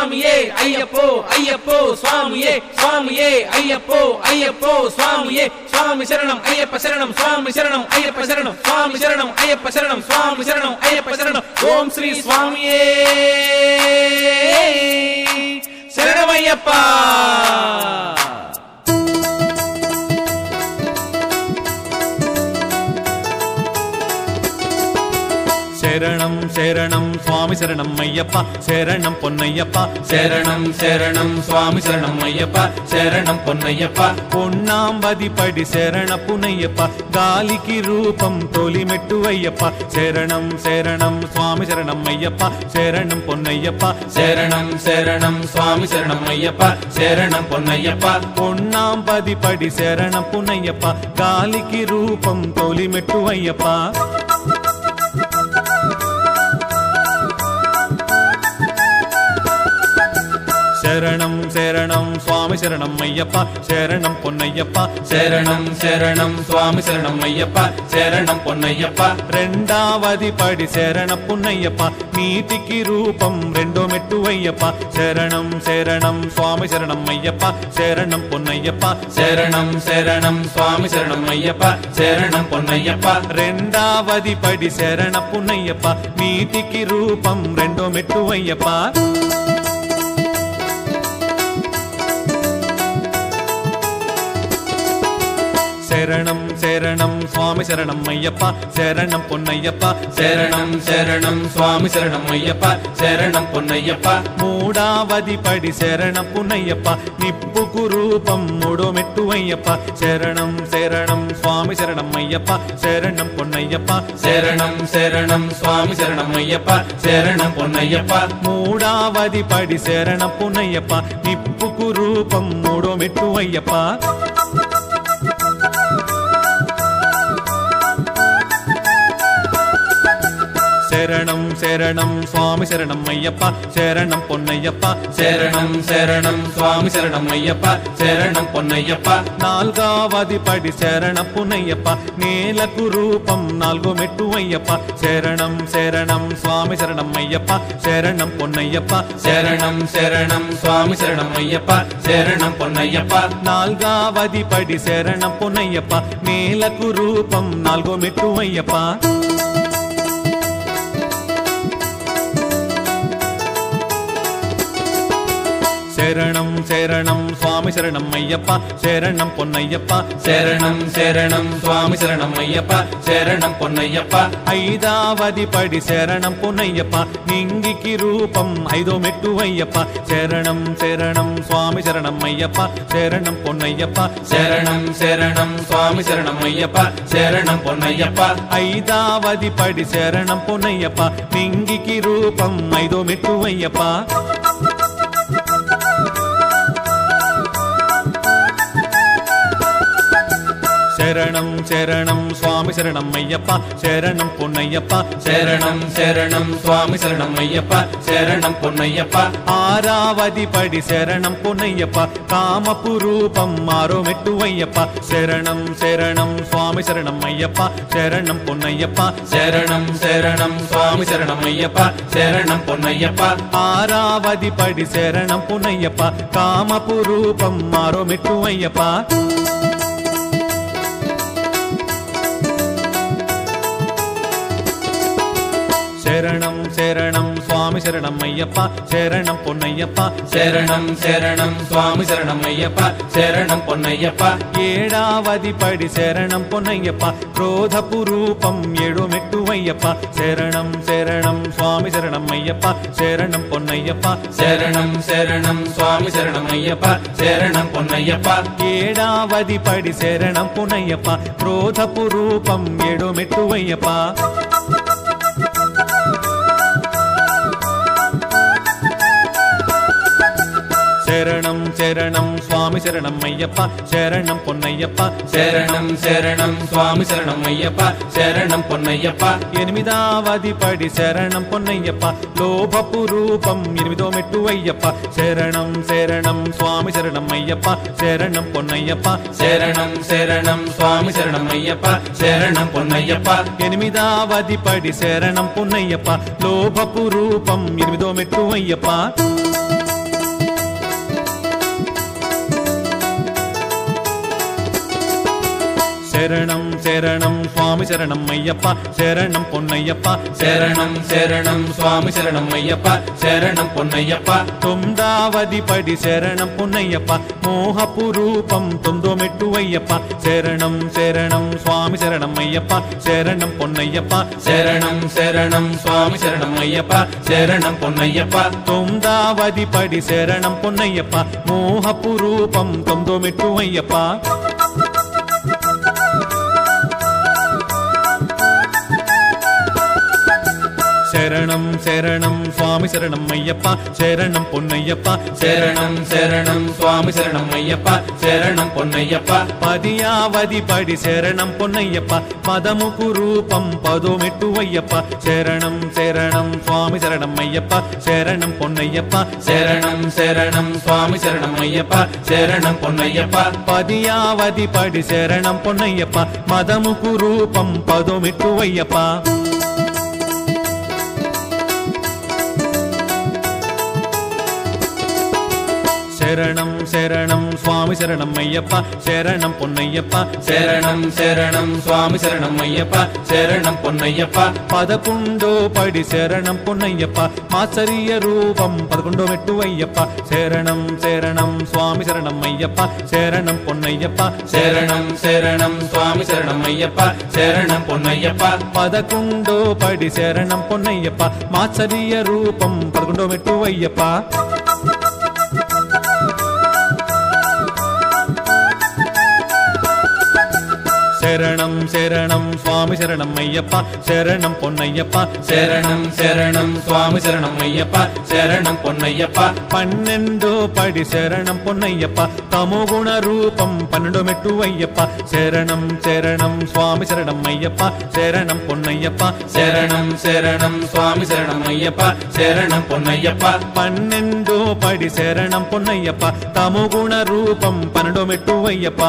சுவாமியே ஐயப்போ ஐயப்போ சுவாமியே சுவாமியே ஐயப்போ ஐயப்போ சுவாமியே சுவாமி சரணம் ஐயப்ப சரணம் சுவாமி சரணம் ஐயப்ப சரணம் சுவாமி சரணம் ஐயப்ப சரணம் சுவாமி சரணம் ஐயப்ப சரணம் ஓம் ஸ்ரீ சுவாமியே சரணம் ஐயப்பா சரணம் சரணம் சுவாமி சரணம் ஐயப்பா சரணம் பொன்னையப்பா சரணம் சரணம் சுவாமி சரணம் ஐயப்பா சரணம் பொன்னையப்பா பொன்னாம்பதி படி శరణ పునయ్యప్ప గాలికి రూపం తొలిమెట్టు అయ్యప్ప శరణం శరణం స్వామి శరణం అయ్యప్ప శరణం పొన్నయ్యప్ప சரணம் சரணம் சுவாமி சரணம் ஐயப்பா சரணம் பொன்னையப்பா పొన్నాంబది పడి శరణ పునయ్యప్ప గాలికి రూపం తొలిమెట్టు అయ్యప్ప శరణం శరణం స్వామి శరణం అయ్యప్ప శరణం పొన్నయ్యప్ప சரணம் சரணம் சுவாமி சரணம் ஐயப்பா சரணம் பொன்னையப்பா రెండావది పడి శరణ పున్నయ్యప్ప నీటికి రూపం రెండో మెట్టు అయ్యప్ప శరణం శరణం స్వామి శరణం అయ్యప్ప శరణం పొన్నయ్యప్ప சரணம் சரணம் சுவாமி சரணம் ஐயப்பா சரணம் பொன்னையப்பா రెండావది పడి శరణ పున్నయ్యప్ప నీటికి రూపం రెండో మెట్టు అయ్యప్ప శరణం శరణం స్వామి శరణం అయ్యప్ప శరణం పొన్నయ్యప్ప சரணம் சரணம் சுவாமி சரணம் ஐயப்பா சரணம் பொன்னையப்பா మూడావది పడి శరణ పునయ్యప్ప నిప్పుకు రూపం మూడో మెట్టు అయ్యప్ప శరణం శరణం స్వామి శరణం అయ్యప్ప శరణం పొన్నయ్యప్ప சரணம் சரணம் சுவாமி சரணம் ஐயப்பா சரணம் பொன்னையப்பா మూడావది పడి శరణ పునయ్యప్ప నిప్పుకు రూపం మూడో మెట్టు అయ్యప్ప శరణం శరణం స్వామి శరణం అయ్యప్ప శరణం పొన్నయ్యప్ప சரணம் சரணம் சுவாமி சரணம் ஐயப்பா சரணம் பொன்னையப்பா నాల్గావది పడి శరణ పునయ్యప్ప నేలకు రూపం నాలుగో మెట్టు అయ్యప్ప శరణం శరణం స్వామి శరణం అయ్యప్ప శరణం పొన్నయ్యప్ప சரணம் சரணம் சுவாமி சரணம் ஐயப்பா சரணம் பொன்னையப்பா నాల్గావది పడి శరణ పునయ్యప్ప నేలకు రూపం నాలుగో మెట్టు అయ్యప్ప శరణం శరణం స్వామి శరణం అయ్యప్ప శరణం పొన్నయ్యప్ప சரணம் சரணம் சுவாமி சரணம் ஐயப்பா சரணம் பொன்னையப்பா ఐదావది పడి శరణం పునయ్యప్ప నింగికి రూపం ఐదో మెట్టు అయ్యప్ప శరణం శరణం స్వామి శరణం అయ్యప్ప శరణం పొన్నయ్యప్ప சரணம் சரணம் சுவாமி சரணம் ஐயப்பா சரணம் பொன்னையப்பா ఐదావది పడి శరణం పునయ్యప్ప నింగికి రూపం ఐదో మెట్టు అయ్యప్ప శరణం శరణం స్వామి శరణం అయ్యప్ప శరణం పొన్నయ్యప్ప சரணம் சரணம் சுவாமி சரணம் ஐயப்பா சரணம் பொன்னையப்பா ఆరావది పడి శరణం పొన్నయ్యప్ప కామపు రూపం ఆరో మెట్టు అయ్యప్ప శరణం శరణం స్వామి శరణం అయ్యప్ప శరణం పొన్నయ్యప్ప சரணம் சரணம் சுவாமி சரணம் ஐயப்பா சரணம் பொன்னையப்பா ఆరావది పడి శరణం పునయ్యప్ప కామపు రూపం ఆరో మెట్టు అయ్యప్ప శరణం శరణం స్వామి శరణం అయ్యప్ప శరణం పొన్నయ్యప్ప சரணம் சரணம் சுவாமி சரணம் ஐயப்பா சரணம் பொன்னையப்பா ఏడావది పడి శరణం పొన్నయ్యప్ప క్రోధపు రూపం ఏడు మెట్టు అయ్యప్ప శరణం శరణం స్వామి శరణం అయ్యప్ప శరణం పొన్నయ్యప్ప சரணம் சரணம் சுவாமி சரணம் ஐயப்பா சரணம் பொன்னையப்பா ఏడావది పడి శరణం పునయ్యప్ప క్రోధపు రూపం ఏడు మెట్టు అయ్యప్ప శరణం శరణం స్వామి శరణం అయ్యప్ప శరణం పొన్నయ్యప్ప சரணம் சரணம் சுவாமி சரணம் ஐயப்பா சரணம் பொன்னையப்பா ఎనిమిదావది పడి శరణం పొన్నయ్యప్ప లోభపు రూపం ఎనిమిదో మెట్టు అయ్యప్ప శరణం శరణం స్వామి శరణం అయ్యప్ప శరణం పొన్నయ్యప్ప சரணம் சரணம் சுவாமி சரணம் ஐயப்பா சரணம் பொன்னையப்பா ఎనిమిదావది పడి శరణం పొన్నయ్యప్ప లోభపు రూపం ఎనిమిదో మెట్టు అయ్యప్ప శరణం శరణం స్వామి శరణం అయ్యప్ప శరణం పొన్నయ్యప్ప శరణం శరణం స్వామి శరణం అయ్యప్ప శరణం పొన్నయ్యప్ప తొమ్మిదావది పడి శరణం పొన్నయ్యప్ప మోహపు రూపం తొమ్మిదో మెట్టు అయ్యప్ప శరణం శరణం స్వామి శరణం అయ్యప్ప శరణం పొన్నయ్యప్ప శరణం శరణం స్వామి శరణం అయ్యప్ప శరణం పొన్నయ్యప్ప తొమ్మిదావది పడి శరణం పొన్నయ్యప్ప మోహపు రూపం తొమ్మిదో మెట్టు అయ్యప్ప శరణం శరణం స్వామి శరణం అయ్యప్ప శరణం పొన్నయ్యప్ప శరణం శరణం స్వామి శరణం అయ్యప్ప శరణం పొన్నయ్యప్ప పదియావది పడి శరణం పొన్నయ్యప్ప పదముకు రూపం పదో మెట్టు అయ్యప్ప శరణం శరణం స్వామి శరణం అయ్యప్ప శరణం పొన్నయ్యప్ప శరణం శరణం స్వామి శరణం అయ్యప్ప శరణం పొన్నయ్యప్ప పదియావది పడి శరణం పొన్నయ్యప్ప మదముకు రూపం పదో మెట్టు అయ్యప్ప శరణం శరణం స్వామి శరణం అయ్యప్ప శరణం పొన్నయ్యప్ప శరణం శరణం స్వామి శరణం అయ్యప్ప శరణం పొన్నయ్యప్ప పదకొండో పడి శరణం పొన్నయ్యప్ప మాచర్య రూపం పదకొండో మెట్టు అయ్యప్ప శరణం శరణం స్వామి శరణం అయ్యప్ప శరణం పొన్నయ్యప్ప శరణం శరణం స్వామి శరణం అయ్యప్ప శరణం పొన్నయ్యప్ప పదకొండో పడి శరణం పొన్నయ్యప్ప మాచర్య రూపం పదకొండో మెట్టు అయ్యప్ప శరణం శరణం స్వామి శరణం అయ్యప్ప శరణం పొన్నయ్యప్ప శరణం శరణం స్వామి శరణం అయ్యప్ప శరణం పొన్నయ్యప్ప పన్నెండో పడి శరణం పొన్నయ్యప్ప తమో గుణ రూపం పన్నెండో మెట్టు అయ్యప్ప శరణం శరణం స్వామి శరణం అయ్యప్ప శరణం పొన్నయ్యప్ప శరణం శరణం స్వామి శరణం అయ్యప్ప శరణం పొన్నయ్యప్ప పన్నెండో పడి శరణం పొన్నయ్యప్ప తమో గుణ రూపం పన్నెండో మెట్టు అయ్యప్ప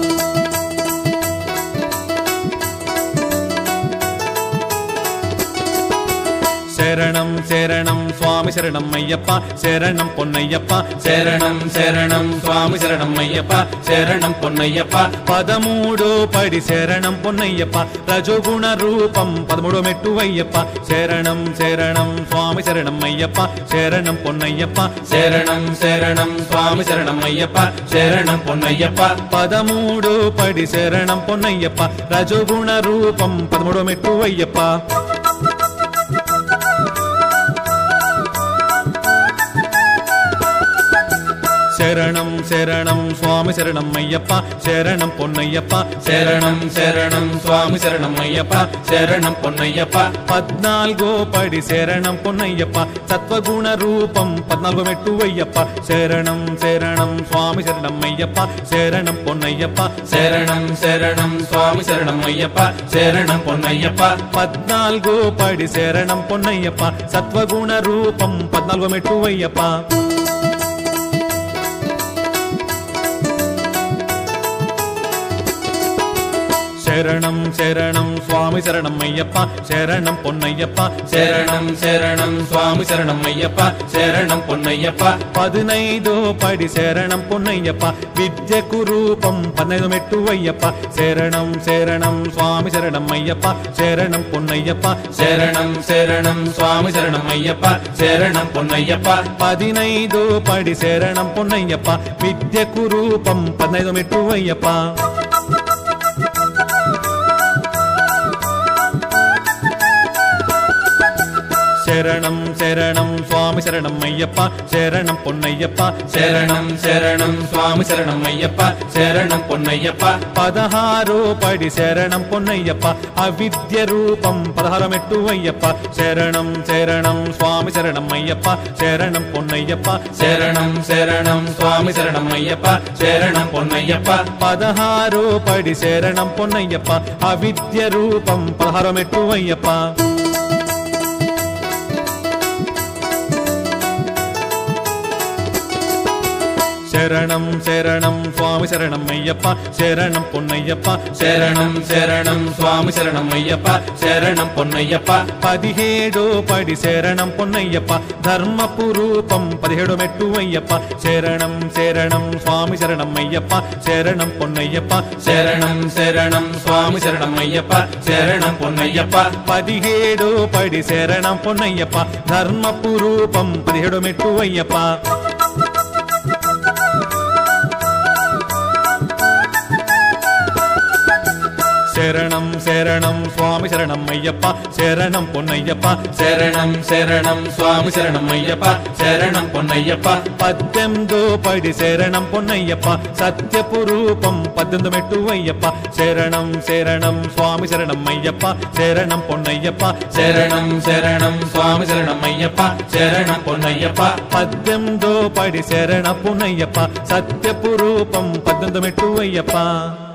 శరణం శరణం స్వామి శరణం అయ్యప్ప శరణం పొన్నయ్యప్ప శరణం శరణం స్వామి శరణం అయ్యప్ప శరణం పొన్నయ్యప్ప పదమూడో పడి శరణం పొన్నయ్యప్ప రజోగుణ రూపం పదమూడో మెట్టు అయ్యప్ప శరణం శరణం స్వామి శరణం అయ్యప్ప శరణం పొన్నయ్యప్ప శరణం శరణం స్వామి శరణం అయ్యప్ప శరణం పొన్నయ్యప్ప పదమూడో పడి శరణం పొన్నయ్యప్ప రజోగుణ రూపం పదమూడో మెట్టు అయ్యప్ప శరణం శరణం స్వామి శరణం అయ్యప్ప శరణం పొన్నయ్యప్ప శరణం శరణం స్వామి శరణం అయ్యప్ప శరణం పొన్నయ్యప్ప పద్నాలుగో పడి శరణం పొన్నయ్యప్ప సత్వగుణ రూపం పద్నాలుగో మెట్టు అయ్యప్ప శరణం శరణం స్వామి శరణం అయ్యప్ప శరణం పొన్నయ్యప్ప శరణం శరణం స్వామి శరణం అయ్యప్ప శరణం పొన్నయ్యప్ప పద్నాలుగో పడి శరణం పొన్నయ్యప్ప సత్వగుణ రూపం పద్నాలుగో మెట్టు అయ్యప్ప శరణం శరణం స్వామి శరణం అయ్యప్ప శరణం పొన్నయ్యప్ప శరణం శరణం స్వామి శరణం అయ్యప్ప శరణం పొన్నయ్యప్ప పదునైదో పడి శరణం పొన్నయ్యప్ప విద్యకు రూపం పన్నైదు మెట్టు అయ్యప్ప శరణం శరణం స్వామి శరణం అయ్యప్ప శరణం పొన్నయ్యప్ప శరణం శరణం స్వామి శరణం అయ్యప్ప శరణం పొన్నయ్యప్ప పదినైదో పడి శరణం పొన్నయ్యప్ప విద్యకు రూపం పన్నైదు మెట్టు అయ్యప్ప శరణం శరణం స్వామి శరణం అయ్యప్ప శరణం పొన్నయ్యప్ప శరణం శరణం స్వామి శరణం అయ్యప్ప శరణం పొన్నయ్యప్ప పదహారో పడి శరణం పొన్నయ్యప్ప అవిద్య రూపం పదహారు మెట్టు అయ్యప్ప శరణం శరణం స్వామి శరణం అయ్యప్ప శరణం పొన్నయ్యప్ప శరణం శరణం స్వామి శరణం అయ్యప్ప శరణం పొన్నయ్యప్ప పదహారో పడి శరణం పొన్నయ్యప్ప అవిద్య రూపం పదహారు మెట్టు అయ్యప్ప శరణం శరణం స్వామి శరణం అయ్యప్ప శరణం పొన్నయ్యప్ప శరణం శరణం స్వామి శరణం అయ్యప్ప శరణం పొన్నయ్యప్ప పదిహేడో పడి శరణం పొన్నయ్యప్ప ధర్మపు రూపం పదిహేడు మెట్టు అయ్యప్ప శరణం శరణం స్వామి శరణం అయ్యప్ప శరణం పొన్నయ్యప్ప శరణం శరణం స్వామి శరణం అయ్యప్ప శరణం పొన్నయ్యప్ప పదిహేడు పడి శరణం పొన్నయ్యప్ప ధర్మపు రూపం పదిహేడు మెట్టు అయ్యప్ప శరణం శరణం స్వామి శరణం అయ్యప్ప శరణం పొన్నయ్యప్ప శరణం శరణం స్వామి శరణం అయ్యప్ప శరణం పొన్నయ్యప్ప పద్దెనిమిదో పడి శరణం పొన్నయ్యప్ప సత్యపు రూపం పద్దెనిమిది మెట్టు అయ్యప్ప శరణం శరణం స్వామి శరణం అయ్యప్ప శరణం పొన్నయ్యప్ప శరణం శరణం స్వామి శరణం అయ్యప్ప శరణం పొన్నయ్యప్ప పద్దెనిమిదో పడి శరణ పునయ్యప్ప సత్యపు రూపం పద్దెనిమిది మెట్టు అయ్యప్ప